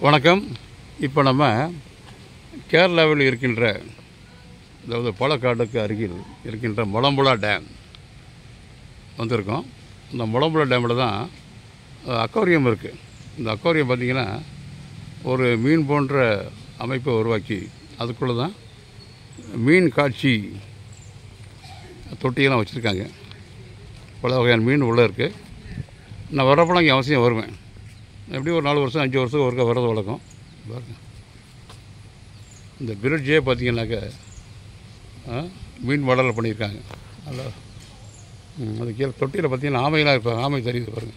வணக்கம் இப்போ நம்ம கேரளாவில் இருக்கின்ற அதாவது பாலக்காடுக்கு அருகில் இருக்கின்ற முளம்புழா டேம் வந்திருக்கோம் இந்த முளம்புழா டேமில் தான் அக்வாரியம் இருக்குது இந்த அக்வாரியம் பார்த்திங்கன்னா ஒரு மீன் போன்ற அமைப்பை உருவாக்கி அதுக்குள்ளே தான் மீன் காட்சி தொட்டியெல்லாம் வச்சுருக்காங்க பல வகையான மீன் உள்ளே இருக்குது நான் வரப்போலாம் இங்கே அவசியம் வருவேன் எப்படியும் ஒரு நாலு வருஷம் அஞ்சு வருஷம் ஒருக்கா வர்றது வழக்கம் பாருங்க இந்த பிரிட்ஜே பார்த்தீங்கன்னாக்க ஆ, மீன் வளரல் பண்ணியிருக்காங்க நல்லா ம், அது கீழே தொட்டியில் பார்த்தீங்கன்னா ஆமையெல்லாம் இருப்பாங்க ஆமை தெரியுது பாருங்க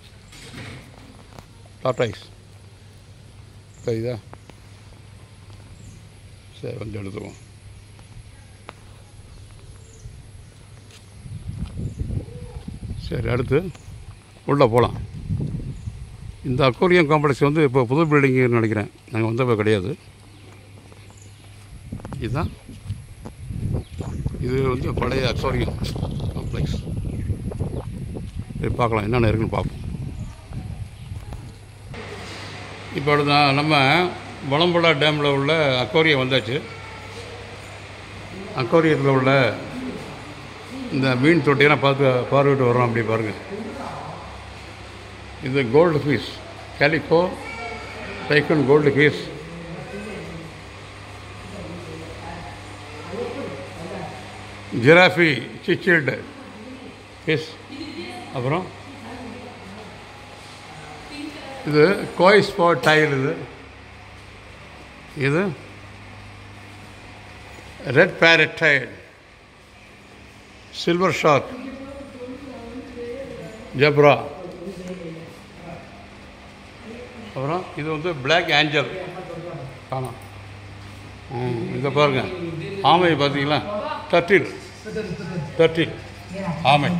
டாட்டாய்ஸ் தெரியுதா சரி கொஞ்சம் எடுத்துவோம் சரி அடுத்து உள்ளே போகலாம் இந்த அக்வாரியம் காம்ப்ளெக்ஸ் வந்து இப்போ புது பில்டிங்னு நினைக்கிறேன் நாங்கள் வந்தப்போ கிடையாது இதுதான் இது வந்து பழைய அக்வாரியம் காம்ப்ளெக்ஸ் இது பார்க்கலாம் என்னென்ன இருக்குன்னு பார்ப்போம் இப்போ நான் நம்ம வளம்புழா டேமில் உள்ள அக்வாரியம் வந்தாச்சு அக்வாரியத்தில் உள்ள இந்த மீன் தொட்டியெல்லாம் பார்த்து பார்வையிட்டு வரோம் அப்படி பாருங்கள் இது கோல்டு ஃபிஷ் கேலிகோ டைக்கன் gold fish giraffe cichlid fish அப்புறம் இது கோய் ஸ்பாட் டைல் இது இது red parrot tail silver shark zebra அப்புறம் இது வந்து பிளாக் ஏஞ்சல் காணோம் ம் இங்கே பாருங்கள் ஆமை பார்த்தீங்களா தட்டில் தட்டில் ஆமை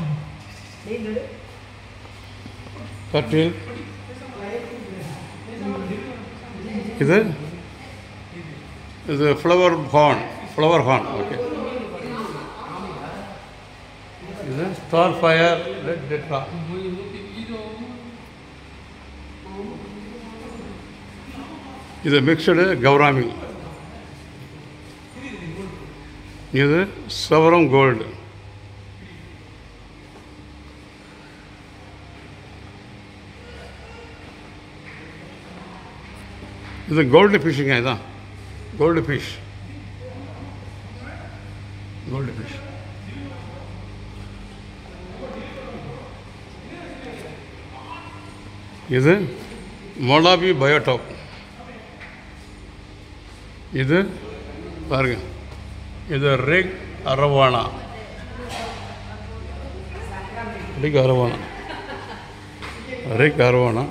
தட்டில் இது இது flower horn flower horn okay இது ஸ்டார் ஃபயர் ரெட் டெட்ரா இது மிக்சடு கௌராமி இது சவரம் கோல்டு இது கோல்டு ஃபிஷ்ஷுங்க இதான் கோல்டு ஃபிஷ் கோல்டு ஃபிஷ் இது மொலாபி பயோடாப் இது பாருங்க இது red arowana red arowana red arowana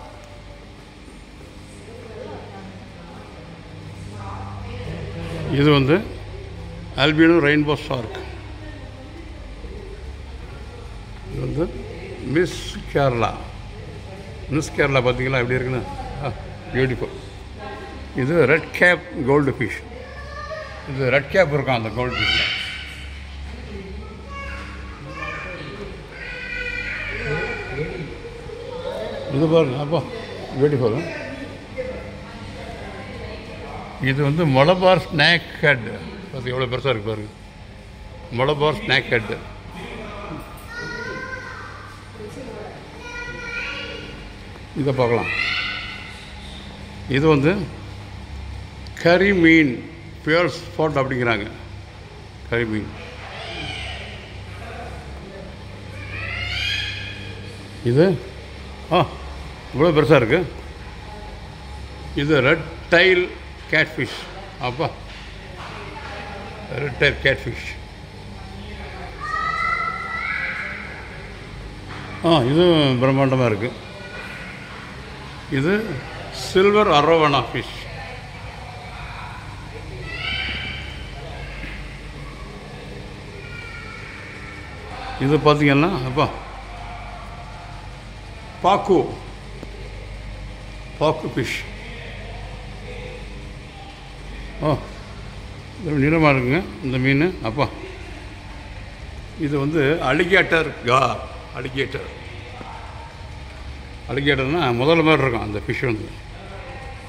இது வந்து ஆல்பினோ ரெயின்போ ஷார்க் இது வந்து மிஸ் கேரளா மிஸ் கேரளா பார்த்தீங்களா எப்படி இருக்குன்னு பியூட்டிஃபுல் இது ரெட் கேப் கோல்டு ஃபிஷ் இது ரெட் கேப் இருக்கும் அந்த கோல்டு ஃபிஷ்ஷில் இது பாருங்க அப்போ பியூட்டிஃபுல் இது வந்து மொளபார் ஸ்நாக் ஹெட் அது எவ்வளோ பெருசாக இருக்கு பாருங்க மொளபார் ஸ்நாக் ஹெட் இதை பார்க்கலாம் இது வந்து கறி மீன் பியர் ஸ்பாட் அப்படிங்கிறாங்க கறி மீன் இது ஆ இவ்வளோ பெருசாக இருக்குது இது ரெட் டைல் கேட்ஃபிஷ் அப்பா ரெட் டைல் கேட்ஃபிஷ் ஆ இதுவும் பிரம்மாண்டமாக இருக்குது இது சில்வர் அரோவனா ஃபிஷ் இது பார்த்தீங்கன்னா அப்பா பாக்கு பாக்கு ஃபிஷ் ஓ இது நீளமாக இருக்குங்க இந்த மீன் அப்பா இது வந்து அலிகேட்டர் கார் அலிகேட்டர் அலிகேட்டர்னா முதல்ல மாதிரி இருக்கும் அந்த ஃபிஷ் வந்து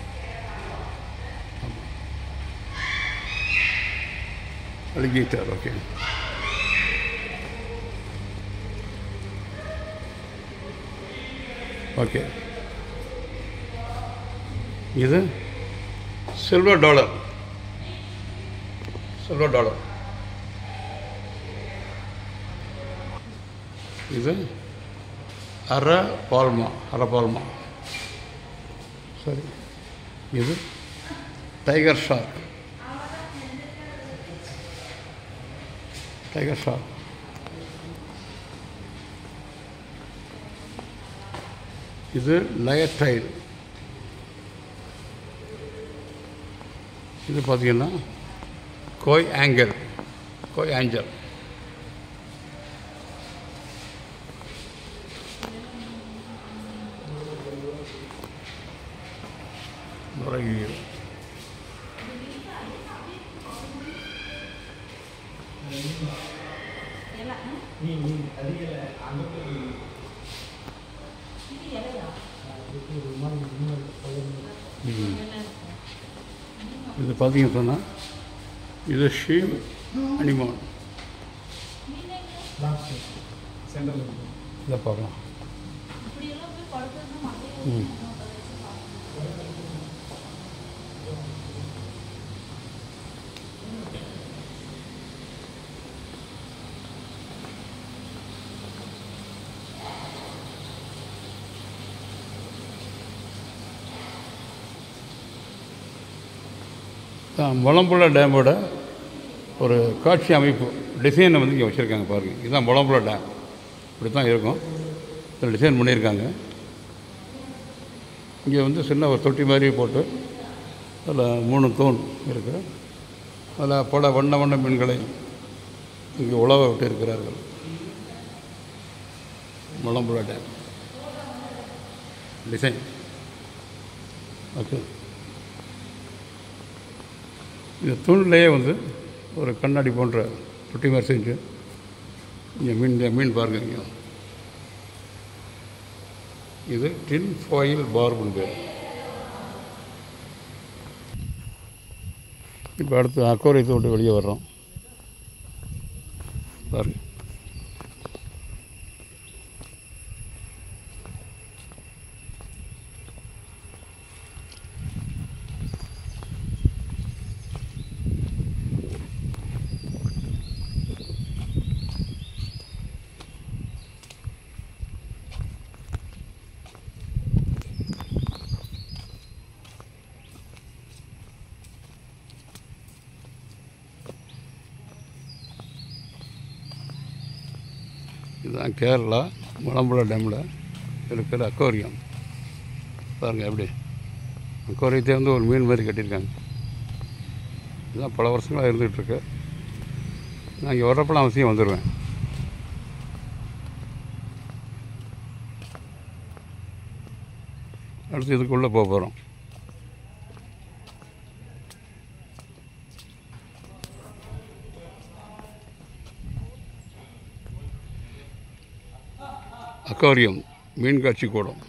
அலிகேட்டர் ஓகே ஓகே இது சில்வர் டாலர் சில்வர் டாலர் இது அரை பால்மா அரை பால்மா சரி இது டைகர் ஷார்க் டைகர் ஷார்க் இது லயட்டைல் இது பார்த்தீங்கன்னா கோய் ஆங்கல் கோய் ஆஞ்சல் நுரையீரல் ம். இது பார்த்தீங்கன்னு சொன்னால் இது ஷீம் அனிமான் இதை பார்க்கலாம் ம் தான் முளம்புழா டேமோட ஒரு காட்சி அமைப்பு டிசைனை வந்து இங்கே வச்சுருக்காங்க பாருங்கள் இதுதான் முளம்புழா டேம் இப்படி தான் இருக்கும் இதில் டிசைன் பண்ணியிருக்காங்க இங்கே வந்து சின்ன ஒரு தொட்டி மாதிரி போட்டு அதில் மூணு தூண் இருக்குது அதில் பல வண்ண வண்ண மீன்களை இங்கே உழவ விட்டு இருக்கிறார்கள் முளம்புழா டேம் டிசைன் ஓகே இந்த தூண்லேயே வந்து ஒரு கண்ணாடி போன்ற தொட்டி மாதிரி செஞ்சு இங்கே மீன் இந்த மீன் பாருங்க இங்கே இது டின் ஃபாயில் பார்புன்னு பேர் இப்போ அடுத்து அக்கோரியத்தை விட்டு வெளியே வர்றோம் பாருங்க இதுதான் கேரளா மலம்புழா டேமில் இருக்கிற அக்வாரியம் பாருங்கள் எப்படி அக்வாரியத்தை வந்து ஒரு மீன் மாதிரி கட்டியிருக்காங்க இதுதான் பல வருஷங்களாக இருந்துகிட்ருக்கு நான் இங்கே வர்றப்பெல்லாம் அவசியம் வந்துடுவேன் அடுத்து இதுக்குள்ளே போக போகிறோம் அக்வாரியம் மீன் காட்சி கூடம்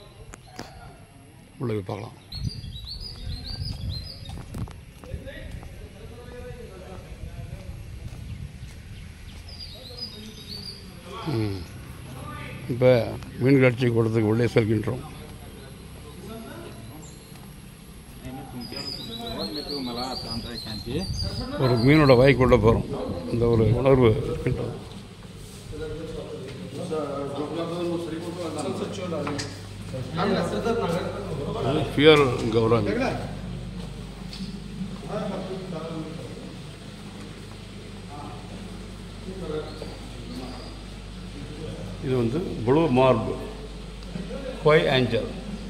உள்ள போய் பார்க்கலாம் ம். இப்போ மீன் காட்சி கூடத்துக்கு உள்ளே செல்கின்றோம் ஒரு மீனோட வாய்க்குள்ளே போகிறோம் அந்த ஒரு உணர்வு இருக்கின்றது ஃபியர் கௌரவம் இது வந்து ப்ளூ மார்பு கொய் ஆஞ்சல்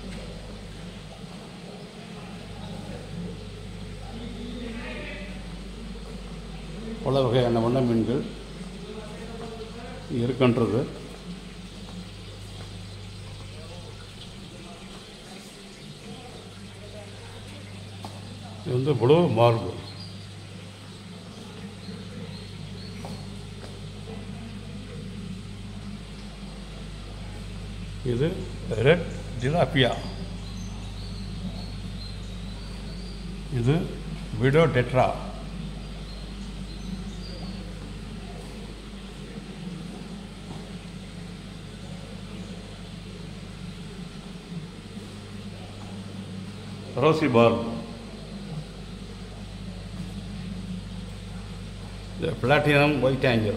பல வகையான வண்ண மீன்கள் இருக்கின்றது இது வந்து ப்ளூ மார்பு இது ரெட் ஜிலாப்பியா இது விடோ டெட்ரா ரோசி பார் இந்த பிளாட்டினம் ஒயிட் ஆங்கிள்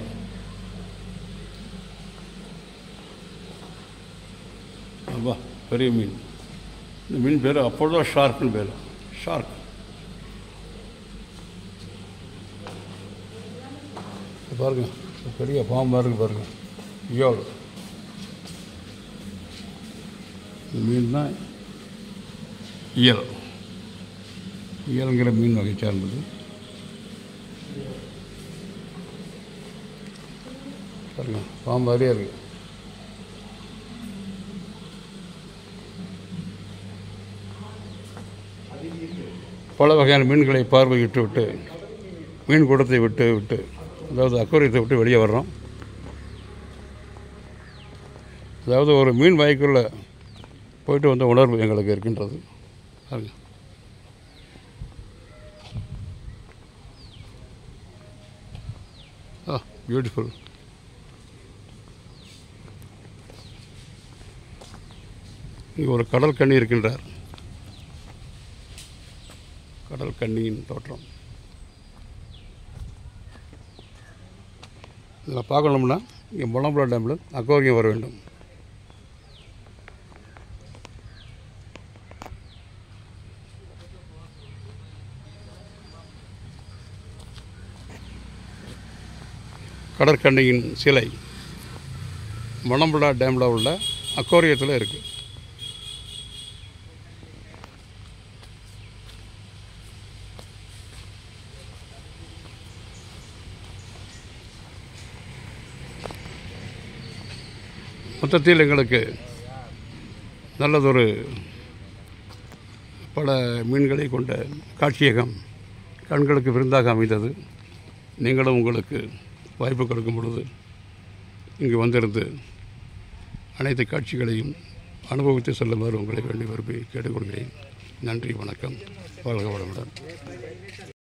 அப்பா பெரிய மீன் இந்த மீன் பேர் அப்பொழுதோ ஷார்க்குன்னு பேர் ஷார்க் இது பாருங்க இது பெரிய பாம்பாக இருக்குது பாருங்க இயோல் இந்த மீன் தான் இயல் இயல்ங்கிற மீன் வகை சார்ந்தது பாருங்க பாம்பு மாதிரியே இருக்கு பல வகையான மீன்களை பார்வையிட்டு விட்டு மீன் கூடத்தை விட்டு விட்டு அதாவது அக்குரியத்தை விட்டு வெளியே வர்றோம் அதாவது ஒரு மீன் வாய்க்குள்ள போயிட்டு வந்த உணர்வு எங்களுக்கு இருக்கின்றது பாருங்க ஆ பியூட்டிஃபுல் இங்கே ஒரு கடல் கண்ணி இருக்கின்றார் கடல் கண்ணியின் தோற்றம் இதில் பார்க்கணும்னா இங்கே முழம்புழா டேமில் அக்வாரியம் வர வேண்டும் கடற்கண்ணியின் சிலை மணம்புழா டேமில் உள்ள அக்வாரியத்தில் இருக்குது மொத்தத்தில் எங்களுக்கு நல்லதொரு பல மீன்களை கொண்ட காட்சியகம் கண்களுக்கு விருந்தாக அமைந்தது நீங்களும் உங்களுக்கு வாய்ப்பு கொடுக்கும் பொழுது இங்கு வந்திருந்து அனைத்து காட்சிகளையும் அனுபவித்து செல்லுமாறு உங்களை வேண்டி விரும்பி கேட்டுக்கொள்கிறேன் நன்றி வணக்கம் வாழ்க வளமுடன்